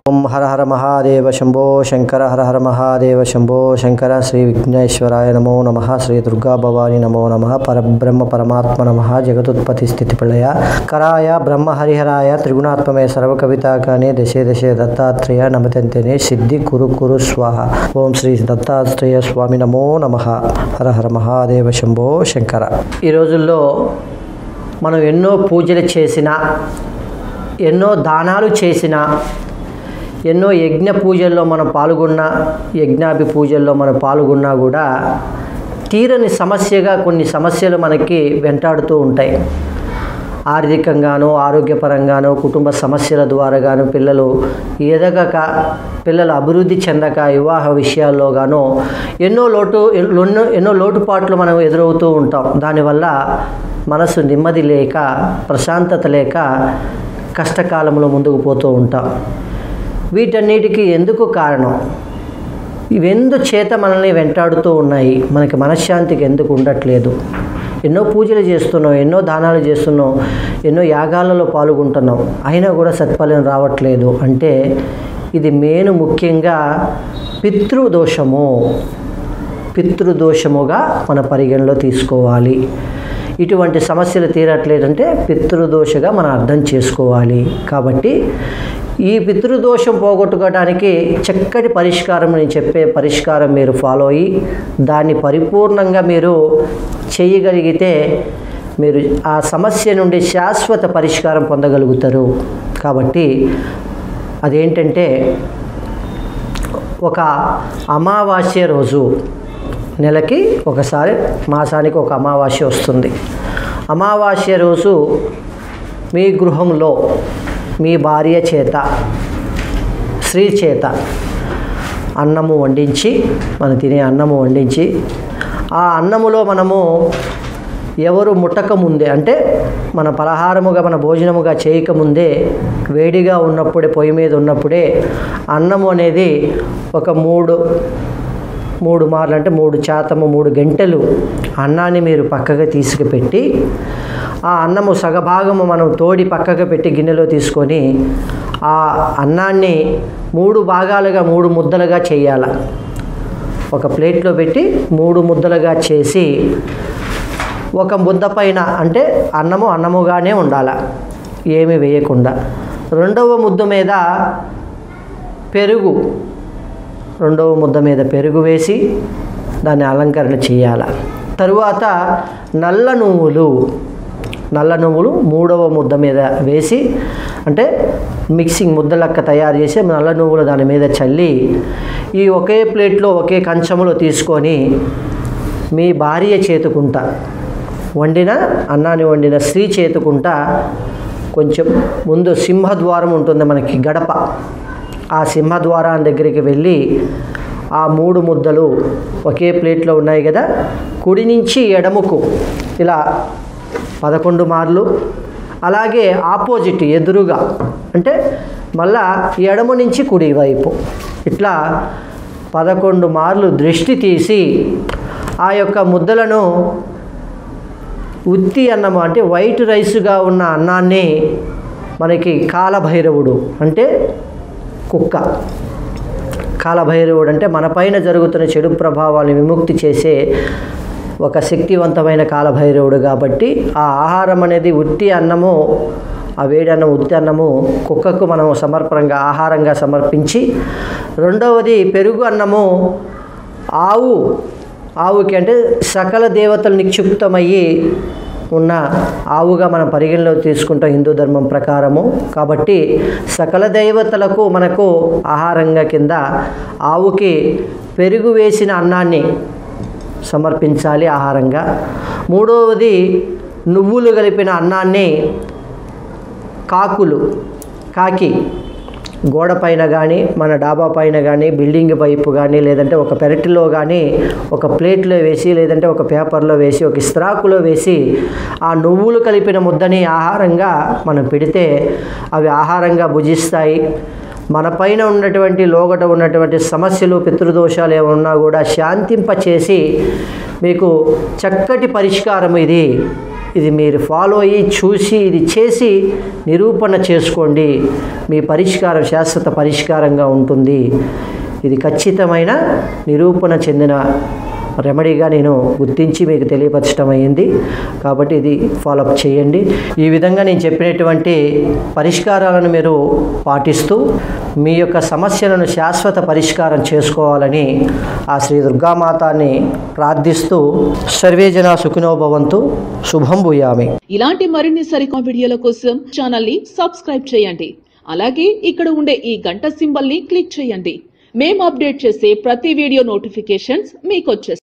ఓం హర హర మహాదేవ శంభో శంకర హర హర మహాదేవ శంభో శంకర శ్రీ విఘ్నేశ్వరాయ నమో నమ శ్రీ దుర్గా భవాని నమో నమ పరబ్రహ్మ పరమాత్మ నమ జగతుత్పత్తి స్థితి ప్రళయ కరాయ బ్రహ్మ హరిహరాయ త్రిగుణాత్మమే సర్వ కవితాకానే దశే దశే దత్తాత్రేయ నమతంతేనే సిద్ధి కురు కురు స్వాహ ఓం శ్రీ దత్తాత్రేయ స్వామి నమో నమ హర హర మహాదేవ శంభో శంకర ఈ రోజుల్లో మనం ఎన్నో పూజలు చేసినా ఎన్నో దానాలు చేసినా ఎన్నో యజ్ఞ పూజల్లో మనం పాల్గొన్నా యజ్ఞాభి పూజల్లో మనం పాల్గొన్నా కూడా తీరని సమస్యగా కొన్ని సమస్యలు మనకి వెంటాడుతూ ఉంటాయి ఆర్థికంగానో ఆరోగ్యపరంగానో కుటుంబ సమస్యల ద్వారాగాను పిల్లలు ఎదగక పిల్లలు అభివృద్ధి చెందక వివాహ విషయాల్లో గానో ఎన్నో లోటు ఎన్నో ఎన్నో లోటుపాట్లు మనం ఎదురవుతూ ఉంటాం దానివల్ల మనసు నెమ్మది లేక ప్రశాంతత లేక కష్టకాలంలో ముందుకు పోతూ ఉంటాం వీటన్నిటికీ ఎందుకు కారణం ఇవెందు చేత మనల్ని వెంటాడుతూ ఉన్నాయి మనకి మనశ్శాంతికి ఎందుకు ఉండట్లేదు ఎన్నో పూజలు చేస్తున్నాం ఎన్నో దానాలు చేస్తున్నాం ఎన్నో యాగాలలో పాల్గొంటున్నాం అయినా కూడా సత్ఫలం రావట్లేదు అంటే ఇది మేను ముఖ్యంగా పితృదోషము పితృదోషముగా మన పరిగణలో తీసుకోవాలి ఇటువంటి సమస్యలు తీరట్లేదంటే పితృదోషగా మనం అర్థం చేసుకోవాలి కాబట్టి ఈ పితృదోషం పోగొట్టుకోవడానికి చక్కటి పరిష్కారం నేను చెప్పే పరిష్కారం మీరు ఫాలో అయ్యి దాన్ని పరిపూర్ణంగా మీరు చేయగలిగితే మీరు ఆ సమస్య నుండి శాశ్వత పరిష్కారం పొందగలుగుతారు కాబట్టి అదేంటంటే ఒక అమావాస్య రోజు నెలకి ఒకసారి మాసానికి ఒక అమావాస్య వస్తుంది అమావాస్య రోజు మీ గృహంలో మీ భార్య చేత స్త్రీ చేత అన్నము వండించి మనం తినే అన్నము వండించి ఆ అన్నములో మనము ఎవరు ముట్టక ముందే అంటే మన పలహారముగా మన భోజనముగా చేయకముందే వేడిగా ఉన్నప్పుడే పొయ్యి మీద ఉన్నప్పుడే అన్నము అనేది ఒక మూడు మూడు మార్లు అంటే మూడు శాతము మూడు గంటలు అన్నాన్ని మీరు పక్కగా తీసుకుపెట్టి ఆ అన్నము సగభాగము మనం తోడి పక్కకు పెట్టి గిన్నెలో తీసుకొని ఆ అన్నాన్ని మూడు భాగాలుగా మూడు ముద్దలుగా చేయాల ఒక ప్లేట్లో పెట్టి మూడు ముద్దలుగా చేసి ఒక ముద్ద పైన అంటే అన్నము అన్నముగానే ఉండాల ఏమి వేయకుండా రెండవ ముద్ద మీద పెరుగు రెండవ ముద్ద మీద పెరుగు వేసి దాన్ని అలంకరణ చేయాల తరువాత నల్ల నువ్వులు నల్ల నువ్వులు మూడవ ముద్ద మీద వేసి అంటే మిక్సింగ్ ముద్దలక్క తయారు చేసి నల్ల నువ్వులు దాని మీద చల్లి ఈ ఒకే ప్లేట్లో ఒకే కంచంలో తీసుకొని మీ భార్య చేతుకుంటా వండిన అన్నాన్ని వండిన స్త్రీ చేతుకుంటా కొంచెం ముందు సింహద్వారం ఉంటుంది మనకి గడప ఆ సింహద్వారం దగ్గరికి వెళ్ళి ఆ మూడు ముద్దలు ఒకే ప్లేట్లో ఉన్నాయి కదా కుడి నుంచి ఎడముకు ఇలా పదకొండు మార్లు అలాగే ఆపోజిట్ ఎదురుగా అంటే మళ్ళా ఎడమ నుంచి కుడి వైపు ఇట్లా పదకొండు మార్లు దృష్టి తీసి ఆ యొక్క ముద్దలను ఉత్తి అన్నము అంటే వైట్ రైస్గా ఉన్న అన్నాన్ని మనకి కాలభైరవుడు అంటే కుక్క కాలభైరవుడు అంటే మన పైన జరుగుతున్న చెడు ప్రభావాన్ని విముక్తి చేసే ఒక శక్తివంతమైన కాలభైరవుడు కాబట్టి ఆ ఆహారం అనేది ఉత్తి అన్నము ఆ వేడి అన్నం ఉత్తి అన్నము కుక్కకు మనం సమర్పణంగా ఆహారంగా సమర్పించి రెండవది పెరుగు అన్నము ఆవు ఆవుకి అంటే సకల దేవతలు నిక్షిప్తమయ్యి ఉన్న ఆవుగా మనం పరిగణలో తీసుకుంటాం హిందూ ధర్మం ప్రకారము కాబట్టి సకల దేవతలకు మనకు ఆహారంగా కింద ఆవుకి పెరుగు వేసిన అన్నాన్ని సమర్పించాలి ఆహారంగా మూడవది నువ్వులు కలిపిన అన్నాన్ని కాకులు కాకి గోడ పైన కానీ మన డాబా పైన కానీ బిల్డింగ్ వైపు కానీ లేదంటే ఒక పెరటిలో కానీ ఒక ప్లేట్లో వేసి లేదంటే ఒక పేపర్లో వేసి ఒక ఇస్త్రాకులో వేసి ఆ నువ్వులు కలిపిన ముద్దని ఆహారంగా మనం పెడితే అవి ఆహారంగా భుజిస్తాయి మన పైన ఉన్నటువంటి లోగట ఉన్నటువంటి సమస్యలు పితృదోషాలు ఏమన్నా కూడా శాంతింపచేసి మీకు చక్కటి పరిష్కారం ఇది ఇది మీరు ఫాలో అయ్యి చూసి ఇది చేసి నిరూపణ చేసుకోండి మీ పరిష్కారం శాశ్వత పరిష్కారంగా ఉంటుంది ఇది ఖచ్చితమైన నిరూపణ చెందిన రెమెడీగా నేను గుర్తించి మీకు తెలియపరచడం అయ్యింది కాబట్టి ఇది ఫాలోఅప్ చేయండి ఈ విధంగా నేను చెప్పినటువంటి పరిష్కారాలను మీరు పాటిస్తూ మీ యొక్క సమస్యలను శాశ్వత పరిష్కారం చేసుకోవాలని ఆ శ్రీ దుర్గామాతాన్ని ప్రార్థిస్తూ సర్వేజన సుఖినోభవంతు శుభం భూయామి ఇలాంటి మరిన్ని సరికొత్త వీడియోల కోసం ఛానల్ ని సబ్స్క్రైబ్ చేయండి అలాగే ఇక్కడ ఉండే ఈ గంట సింబల్ ని క్లిక్ చేయండి మేము అప్డేట్ చేసే ప్రతి వీడియో నోటిఫికేషన్స్ మీకు వచ్చేస్తాయి